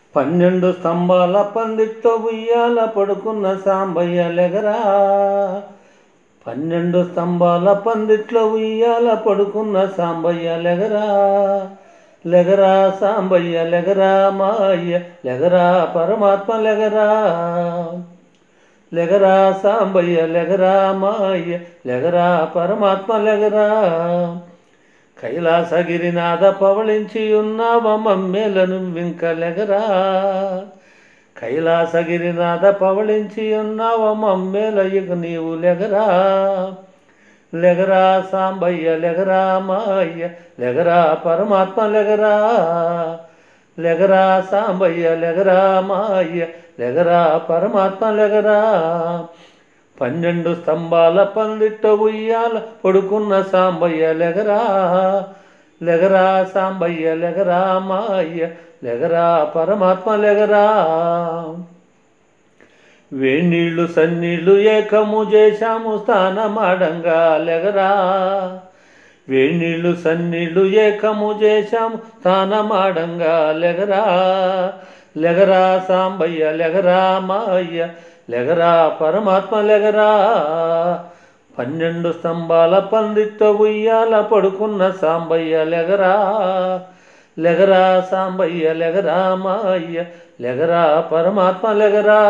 పన్నెండు స్తంభాల పందిట్లో ఉయ్యాల పడుకున్న సాంబయ్య లెగరా పన్నెండు స్తంభాల పందిట్లో ఉయ్యాల పడుకున్న సాంబయ్య లెగరా లెగరా సాంబయ్య లెగరా మాయ్య లెగరా పరమాత్మ లెగరా లెగరా సాంబయ్య లెగరా మాయ్య లెగరా పరమాత్మ లెగరా కైలాసగిరినాథ పవళించి ఉన్నావ మమ్మేలను వింకలెగరా కైలాసగిరినాథ పవళించి ఉన్నావ మమ్మేల ఇక నీవు లెగరా లెగరా సాంబయ్య లెగరా మాయ్య లెగరా పరమాత్మ లెగరా లెగరా సాంబయ్య లెగరా మాయ్య లెగరా పరమాత్మ లెగరా పన్నెండు స్తంభాల పందిట్ట ఉయ్యాల పడుకున్న సాంబయ్య లెగరా లెగరా సాంబయ్య లెగరా మాయ్య లెగరా పరమాత్మ లెగరా వేణీళ్ళు సన్నీళ్ళు ఏకము చేశాము స్థానమాడంగా లెగరా వేణీళ్ళు సన్నీళ్ళు ఏకము చేశాము స్థానమాడంగా లెగరా లెగరా సాంబయ్య లెగరా మాయ్య లెగరా పరమాత్మ లెగరా పన్నెండు స్తంభాల పందిట్ట ఉయ్యాల పడుకున్న సాంబయ్య లెగరా లెగరా సాంబయ్య లెగరా మాయ్య లెగరా పరమాత్మ లెగరా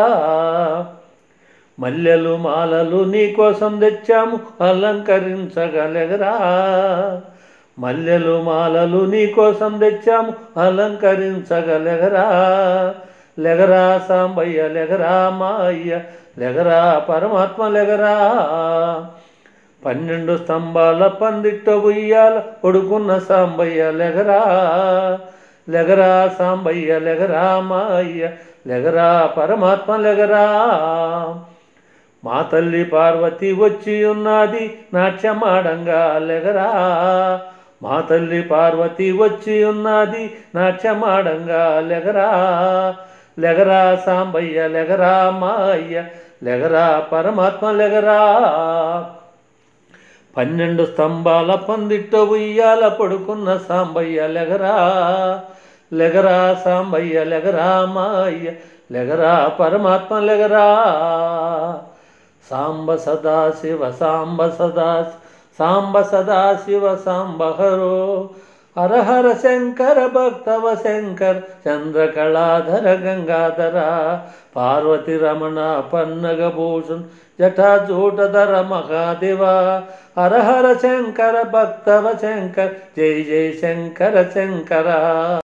మల్లెలు మాలలు నీకోసం తెచ్చాము అలంకరించగలెగరా మల్లెలు మాలలు నీకోసం తెచ్చాము అలంకరించగలెగరా లెగరా సాంబయ్య లెగరా మాయ్య లెగరా పరమాత్మ లెగరా పన్నెండు స్తంభాల పందిట్ట ఉయ్యాల పడుకున్న సాంబయ్య లెగరా లెగరా సాంబయ్య లెగరా మాయ్య లెగరా పరమాత్మ లెగరా మా తల్లి పార్వతి వచ్చి ఉన్నది నాట్యమాడంగా లెగరా మా తల్లి పార్వతి వచ్చి ఉన్నది నాట్యమాడంగా లెగరా లెగరా సాంబయ్య లెగరా మాయ్య లెగరా పరమాత్మ లెగరా పన్నెండు స్తంభాల పందిట్ట ఉయ్యాల పడుకున్న సాంబయ్య లెగరా లెగరా సాంబయ్య లెగరా మాయ్య లెగరా పరమాత్మ లెగరా సాంబ సదా శివ సాంబ సదా సాంబ సదా శివ సాంబ హరో హర హర శంకర భక్తవ శంకర్ చంద్రకళాధర గంగాధర పార్వతి రమణ పన్నగభూషణ్ జటాజూటధర మహాదేవ హర హర శంకర భక్తవ శంకర్ జై జై శంకర శంకర